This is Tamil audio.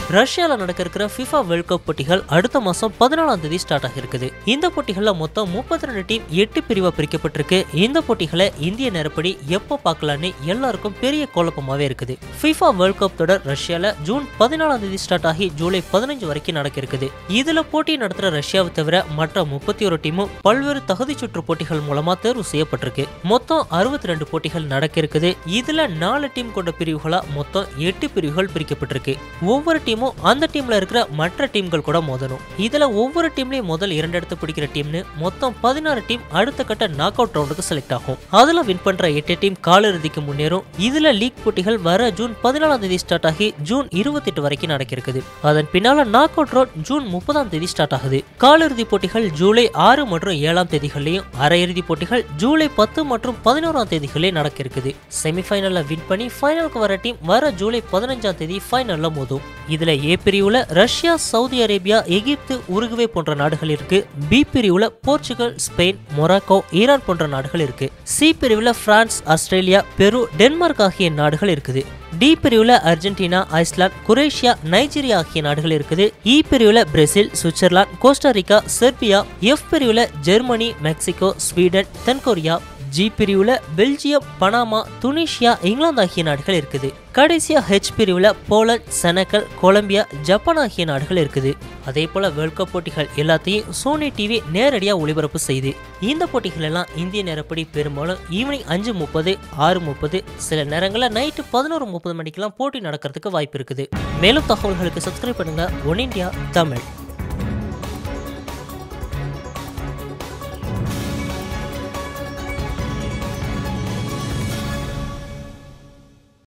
ரஷ்யால நடக்க இருக்கிற ஃபிஃபா வேர்ல்ட் கப் போட்டிகள் அடுத்த மாசம் பதினாலாம் தேதி ஸ்டார்ட் ஆக இருக்குது இந்த போட்டிகள்ல மொத்தம் முப்பத்தி ரெண்டு டீம் எட்டு பிரிவா பிரிக்கப்பட்டிருக்கு இந்த போட்டிகளை இந்திய நேரப்படி எப்போ பார்க்கலான்னு எல்லாருக்கும் பெரிய குழப்பமாவே இருக்குது ஃபிஃபா வேர்ல்ட் கப் தொடர் ரஷ்யால ஜூன் பதினாலாம் தேதி ஸ்டார்ட் ஆகி ஜூலை பதினஞ்சு வரைக்கும் நடக்க இருக்குது இதுல போட்டி நடத்துற ரஷ்யாவை தவிர மற்ற முப்பத்தி ஒரு டீமும் பல்வேறு தகுதி சுற்று போட்டிகள் மூலமா தேர்வு செய்யப்பட்டிருக்கு மொத்தம் அறுபத்தி ரெண்டு போட்டிகள் நடக்க இருக்குது இதுல நாலு டீம் கொண்ட பிரிவுகளா மொத்தம் எட்டு பிரிவுகள் பிரிக்கப்பட்டிருக்கு ஒவ்வொரு டீமும் அந்த டீம்ல இருக்கிற மற்ற டீம்கள் கூட மோதணும் இதுல ஒவ்வொரு டீம்லயும் முதல் இரண்டு இடத்து பிடிக்கிற டீம்னு மொத்தம் பதினாறு டீம் அடுத்த கட்ட நாக் அவுட் ரவுண்டுக்கு செலக்ட் ஆகும் அதுல வின் பண்ற எட்டு டீம் காலிறுதிக்கு முன்னேறும் இதுல லீக் போட்டிகள் வர ஜூன் பதினாலாம் தேதி ஸ்டார்ட் ஆகி ஜூன் இருபத்தி எட்டு வரைக்கும் நடக்க இருக்குது அதன் பின்னால நாக் அவுட் ரவுண்ட் ஜூன் முப்பதாம் தேதி ஸ்டார்ட் ஆகுது காலிறுதி போட்டிகள் ஜூலை ஆறு மற்றும் ஏழாம் தேதிகளையும் அரையிறுதி போட்டிகள் ஜூலை பத்து மற்றும் பதினோராம் தேதிகளே நடக்க இருக்குது செமிஃபைனல்ல வின் பண்ணி ஃபைனலுக்கு வர டீம் வர ஜூலை பதினஞ்சாம் தேதி ஃபைனல்ல மோதும் இதுல ஏ பிரிவுல ரஷ்யா சவுதி அரேபியா எகிப்து உருகுவே போன்ற நாடுகள் இருக்கு பி பிரிவுல போர்ச்சுகல் ஸ்பெயின் மொராக்கோ ஈரான் போன்ற நாடுகள் இருக்கு சி பிரிவுல பிரான்ஸ் ஆஸ்திரேலியா பெரு டென்மார்க் ஆகிய நாடுகள் இருக்குது டி பிரிவுல அர்ஜென்டினா ஐஸ்லாந்து குரேஷியா நைஜீரியா ஆகிய நாடுகள் இருக்குது இ பிரிவுல Brazil Switzerland Costa Rica Serbia F பிரிவுல ஜெர்மனி மெக்சிகோ ஸ்வீடன் தென்கொரியா ஜி பிரிவுல பெல்ஜியம் பனாமா துனிஷியா இங்கிலாந்து ஆகிய நாடுகள் இருக்குது கடைசியா ஹெச் பிரிவுல போலந்து செனக்கல் கொலம்பியா ஜப்பான் ஆகிய நாடுகள் இருக்குது அதே போல வேர்ல்ட் கப் போட்டிகள் எல்லாத்தையும் சோனி டிவி நேரடியா ஒளிபரப்பு செய்து இந்த போட்டிகள் எல்லாம் இந்திய நேரப்படி பெரும்பாலும் ஈவினிங் அஞ்சு முப்பது ஆறு முப்பது சில நேரங்களில் நைட்டு பதினோரு முப்பது மணிக்கெல்லாம் போட்டி நடக்கிறதுக்கு வாய்ப்பு இருக்குது மேலும் தகவல்களுக்கு சப்ஸ்கிரைப் பண்ணுங்க ஒன் இந்தியா தமிழ்